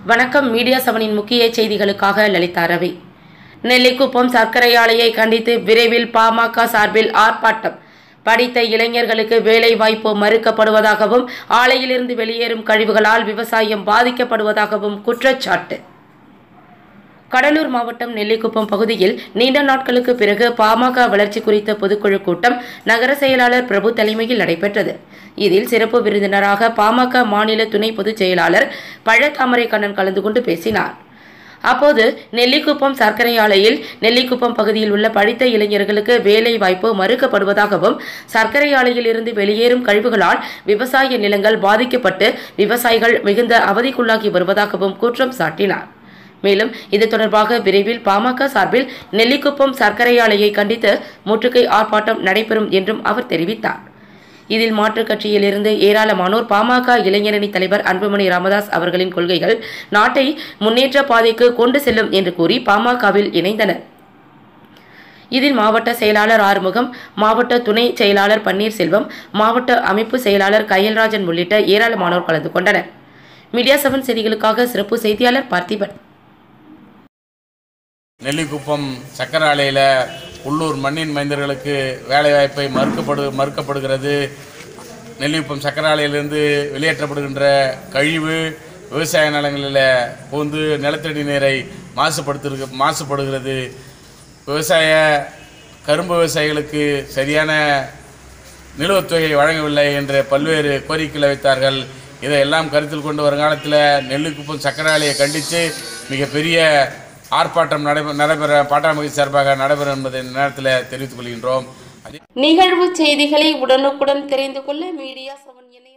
வணக்கம் மீடியா செவனின் முக்கிய செய்திகளுக்காக லலிதா ரவி நெல்லிக்குப்பம் சர்க்கரை ஆலையை கண்டித்து விரைவில் பாமக சார்பில் ஆர்ப்பாட்டம் படித்த இளைஞர்களுக்கு வேலை வாய்ப்பு மறுக்கப்படுவதாகவும் ஆலையிலிருந்து வெளியேறும் கழிவுகளால் விவசாயம் பாதிக்கப்படுவதாகவும் குற்றச்சாட்டு கடலூர் மாவட்டம் நெல்லிக்குப்பம் பகுதியில் நீண்ட நாட்களுக்கு பிறகு பாமக வளர்ச்சி குறித்த பொதுக்குழு கூட்டம் நகர செயலாளர் பிரபு தலைமையில் நடைபெற்றது இதில் சிறப்பு விருந்தினராக பாமக மாநில துணை பொதுச் செயலாளர் பழத்தாமரை கண்ணன் கலந்து கொண்டு பேசினார் அப்போது நெல்லிக்குப்பம் சர்க்கரை ஆலையில் நெல்லிக்குப்பம் பகுதியில் உள்ள படித்த இளைஞர்களுக்கு வேலை வாய்ப்பு மறுக்கப்படுவதாகவும் சர்க்கரை ஆலையில் இருந்து வெளியேறும் கழிவுகளால் விவசாய நிலங்கள் பாதிக்கப்பட்டு விவசாயிகள் மிகுந்த அவதிக்குள்ளாகி வருவதாகவும் குற்றம் சாட்டினார் மேலும் இது தொடர்பாக விரைவில் பாமக சார்பில் நெல்லிக்குப்பம் சர்க்கரை ஆலையை கண்டித்து முற்றுகை ஆர்ப்பாட்டம் நடைபெறும் என்றும் அவர் தெரிவித்தார் இதில் மாற்றுக் கட்சியிலிருந்து ஏராளமானோர் பாமக இளைஞரணி தலைவர் அன்புமணி ராமதாஸ் அவர்களின் கொள்கைகள் நாட்டை முன்னேற்ற பாதைக்கு கொண்டு செல்லும் என்று கூறி பாமகவில் இணைந்தனர் இதில் மாவட்ட செயலாளர் ஆறுமுகம் மாவட்ட துணை செயலாளர் பன்னீர்செல்வம் மாவட்ட அமைப்பு செயலாளர் கயல்ராஜன் உள்ளிட்ட ஏராளமானோர் கலந்து கொண்டனர் மீடியா செவன் செய்திகளுக்காக சிறப்பு செய்தியாளர் பார்த்திபன் நெல்லிக்குப்பம் சக்கர ஆலையில் உள்ளூர் மண்ணின் மைந்தர்களுக்கு வேலைவாய்ப்பை மறுக்கப்படு மறுக்கப்படுகிறது நெல்லிக்குப்பம் சக்கர ஆலையிலிருந்து வெளியேற்றப்படுகின்ற கழிவு விவசாய நிலங்களில் புகுந்து நிலத்தடி நீரை மாசுபடுத்து மாசுபடுகிறது விவசாய கரும்பு விவசாயிகளுக்கு சரியான நிலுவைத் தொகை வழங்கவில்லை என்று பல்வேறு கோரிக்கைகளை வைத்தார்கள் இதையெல்லாம் கருத்தில் கொண்டு வருங்காலத்தில் நெல்லிக்குப்பம் சக்கர ஆலையை கண்டித்து மிகப்பெரிய ஆர்ப்பாட்டம் நடைபெற நடைபெற பாட்டாளி சார்பாக நடைபெறும் என்பதை இந்த நேரத்தில் தெரிவித்துக் கொள்கின்றோம் அதே நிகழ்வு செய்திகளை உடனுக்குடன் தெரிந்து கொள்ள மீடியா செவன் இணைய